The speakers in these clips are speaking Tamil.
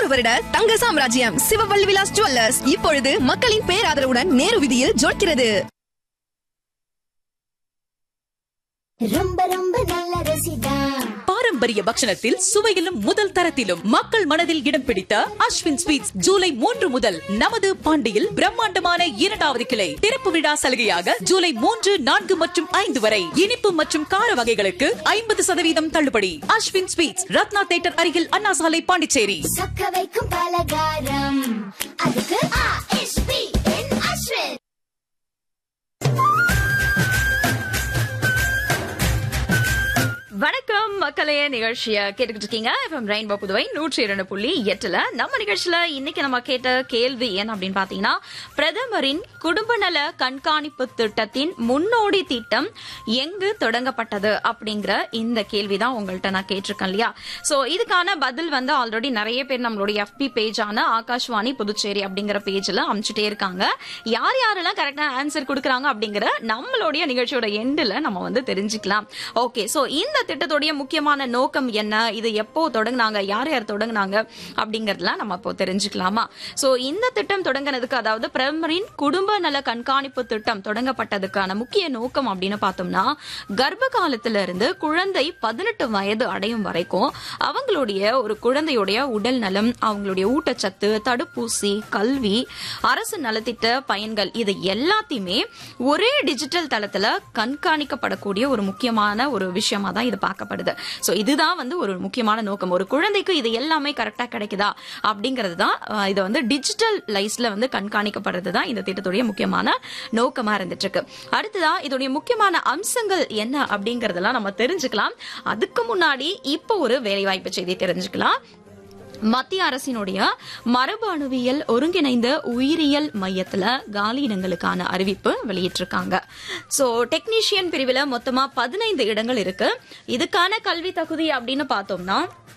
நூறு வருட தங்க சாம்ராஜ்யம் சிவவல்லி விலாஸ் ஜுவல்லர்ஸ் இப்பொழுது மக்களின் பேராதரவுடன் நேரு வீதியில் ஜொலிக்கிறது ரொம்ப ரொம்ப நல்ல ருசிதா பாரம்பரிய பக்ஷணத்தில் சுவையிலும் முதல் தரத்திலும் மக்கள் மனதில் இடம் பிடித்த அஸ்வின் ஸ்வீட்ஸ் ஜூலை மூன்று முதல் நமது பாண்டியில் பிரம்மாண்டமான இரண்டாவது கிளை திறப்பு விழா சலுகையாக ஜூலை மூன்று நான்கு மற்றும் ஐந்து வரை இனிப்பு மற்றும் கார வகைகளுக்கு ஐம்பது சதவீதம் தள்ளுபடி அஸ்வின் ஸ்வீட்ஸ் ரத்னா தேட்டர் அருகில் அண்ணா சாலை பாண்டிச்சேரி சொக்க வைக்கும் பலகாரம் அதுக்கு ஆ.எஸ்.பி. என் அஸ்வின் வணக்கம் மக்களே நிகழ்ச்சிய கேட்டுக்கிட்டு இருக்கீங்க எஃப்எம் ரெயின்போ புதுவை நூற்றி இரண்டு புள்ளி எட்டுல நம்ம நிகழ்ச்சியில இன்னைக்கு நம்ம கேட்ட கேள்வி என்ன அப்படின்னு பாத்தீங்கன்னா பிரதமரின் குடும்ப நல கண்காணிப்பு திட்டத்தின் முன்னோடி திட்டம் எங்கு தொடங்கப்பட்டது அப்படிங்கிற இந்த கேள்விதான் உங்கள்ட்ட நான் கேட்டிருக்கேன் இல்லையா சோ இதுக்கான பதில் வந்து ஆல்ரெடி நிறைய பேர் நம்மளுடைய எஃபி பேஜான ஆகாஷ்வாணி புதுச்சேரி அப்படிங்கிற பேஜ்ல அனுப்பிச்சுட்டே இருக்காங்க யார் யாரெல்லாம் கரெக்டா ஆன்சர் கொடுக்கறாங்க அப்படிங்கிற நம்மளுடைய நிகழ்ச்சியோட எண்டுல நம்ம வந்து தெரிஞ்சுக்கலாம் ஓகே சோ இந்த திட்டத்துடைய முக்கியமான நோக்கம் என்ன இது எப்போ தொடங்குனாங்க யார் யார் தொடங்குனாங்க அப்படிங்கறதெல்லாம் நம்ம இப்போ தெரிஞ்சுக்கலாமா சோ இந்த திட்டம் தொடங்கினதுக்கு அதாவது பிரதமரின் குடும்ப நல கண்காணிப்பு திட்டம் தொடங்கப்பட்டதுக்கான முக்கிய நோக்கம் அப்படின்னு பார்த்தோம்னா கர்ப்ப காலத்துல இருந்து குழந்தை பதினெட்டு வயது அடையும் வரைக்கும் அவங்களுடைய ஒரு குழந்தையுடைய உடல் நலம் அவங்களுடைய ஊட்டச்சத்து தடுப்பூசி கல்வி அரசு நலத்திட்ட பயன்கள் இது எல்லாத்தையுமே ஒரே டிஜிட்டல் தளத்துல கண்காணிக்கப்படக்கூடிய ஒரு முக்கியமான ஒரு விஷயமா தான் இது பார்க்கப்படுது சோ இதுதான் வந்து ஒரு முக்கியமான நோக்கம் ஒரு குழந்தைக்கு இது எல்லாமே கரெக்டா கிடைக்குதா அப்படிங்கிறது தான் அஹ், இது வந்து டிஜிட்டல் லைஸ்ல வந்து கண்காணிக்கப்படுறது தான் இந்த திட்டத்துடைய முக்கியமான நோக்கமா இருந்துட்டு இருக்கு அடுத்ததா இதோடைய முக்கியமான அம்சங்கள் என்ன அப்படிங்கறதெல்லாம் நம்ம தெரிஞ்சுக்கலாம் அதுக்கு முன்னாடி இப்போ ஒரு வேலைவாய்ப்பு செய்தி தெரிஞ்சுக்கலாம் மத்திய அரசினுடைய மரபு அணுவியல் ஒருங்கிணைந்த உயிரியல் மையத்துல காலி இடங்களுக்கான அறிவிப்பு வெளியிட்டிருக்காங்க சோ டெக்னீஷியன் பிரிவுல மொத்தமா பதினைந்து இடங்கள் இருக்கு இதுக்கான கல்வி தகுதி அப்படின்னு பார்த்தோம்னா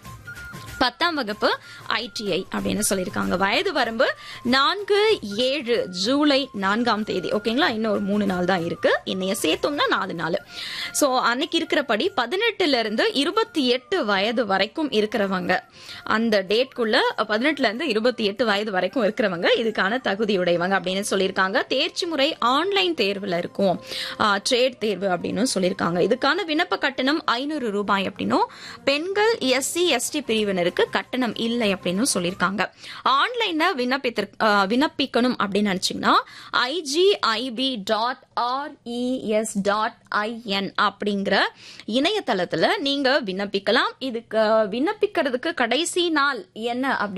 பத்தாம் வகுப்பு ஐடிஐ அப்படின்னு சொல்லியிருக்காங்க வயது வரம்பு நான்கு ஏழு ஜூலை நான்காம் தேதி ஓகேங்களா இன்னும் ஒரு மூணு நாள் தான் இருக்கு இன்னைய சேர்த்தோம்னா நாலு நாள் ஸோ அன்னைக்கு இருக்கிறபடி பதினெட்டுல இருந்து இருபத்தி எட்டு வயது வரைக்கும் இருக்கிறவங்க அந்த டேட்குள்ள பதினெட்டுல இருந்து இருபத்தி எட்டு வயது வரைக்கும் இருக்கிறவங்க இதுக்கான தகுதியுடையவங்க அப்படின்னு சொல்லியிருக்காங்க தேர்ச்சி முறை ஆன்லைன் தேர்வுல இருக்கும் ட்ரேட் தேர்வு அப்படின்னு சொல்லியிருக்காங்க இதுக்கான விண்ணப்ப கட்டணம் ஐநூறு ரூபாய் அப்படின்னும் பெண்கள் எஸ்சி எஸ்டி பிரிவினருக்கு கட்டணம் இல்லை அப்படின்னு சொல்லியிருக்காங்க ஆன்லைன்ல விண்ணப்பித்திரு ஆஹ் விண்ணப்பிக்கணும் அப்படின்னு நினைச்சீங்கன்னா IGIB dot RES dot IN அப்படிங்கிற இணையதளத்துல நீங்க விண்ணப்பிக்கலாம் இதுக்கு விண்ணப்பிக்கிறதுக்கு கடைசி நாள் என்ன அப்படி